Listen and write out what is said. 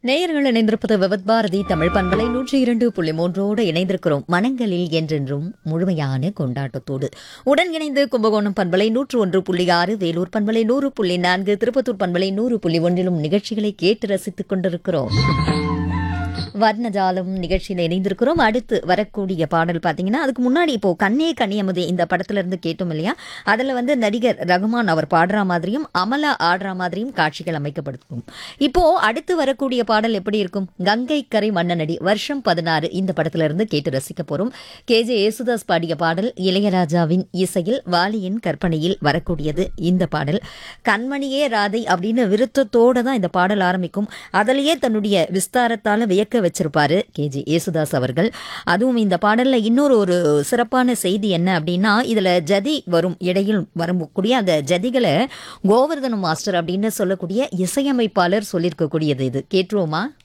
நேயர்கள் இணைந்திருப்பது விவத் பாரதி தமிழ் பண்பலை நூற்றி இரண்டு புள்ளி மூன்றோடு இணைந்திருக்கிறோம் மனங்களில் என்றென்றும் முழுமையான கொண்டாட்டத்தோடு உடன் இணைந்து கும்பகோணம் பண்பலை நூற்று ஒன்று புள்ளி ஆறு வேலூர் பண்பலை நூறு புள்ளி நான்கு திருப்பத்தூர் பண்பலை நூறு புள்ளி ஒன்றிலும் நிகழ்ச்சிகளை கேட்டு ரசித்துக் கொண்டிருக்கிறோம் வர்ணஜாலம் நிகழ்ச்சியில் இணைந்திருக்கிறோம் அடுத்து வரக்கூடிய பாடல் பார்த்தீங்கன்னா அதுக்கு முன்னாடி இப்போ கண்ணே கனியமுதே இந்த படத்துல இருந்து கேட்டோம் இல்லையா அதுல வந்து நடிகர் ரகுமான் அவர் பாடுற மாதிரியும் அமலா ஆடுற மாதிரியும் காட்சிகள் அமைக்கப்படுத்தும் இப்போ அடுத்து வரக்கூடிய பாடல் எப்படி இருக்கும் கங்கை கரை மன்னனடி வருஷம் பதினாறு இந்த படத்துல இருந்து கேட்டு ரசிக்க போறோம் கே ஜே யேசுதாஸ் பாடிய பாடல் இளையராஜாவின் இசையில் வாலியின் கற்பனையில் வரக்கூடியது இந்த பாடல் கண்மணியே ராதை அப்படின்னு விருத்தத்தோட தான் இந்த பாடல் ஆரம்பிக்கும் அதிலேயே தன்னுடைய விஸ்தாரத்தால வியக்க வச்சிருப்பாரு கே ஜி யேசுதாஸ் அவர்கள் அதுவும் இந்த பாடல்ல இன்னொரு ஒரு சிறப்பான செய்தி என்ன அப்படின்னா இதுல ஜதி வரும் இடையில் வரக்கூடிய அந்த ஜதிகளை கோவர்தன மாஸ்டர் அப்படின்னு சொல்லக்கூடிய இசையமைப்பாளர் சொல்லியிருக்கக்கூடியது இது கேட்டுருவோமா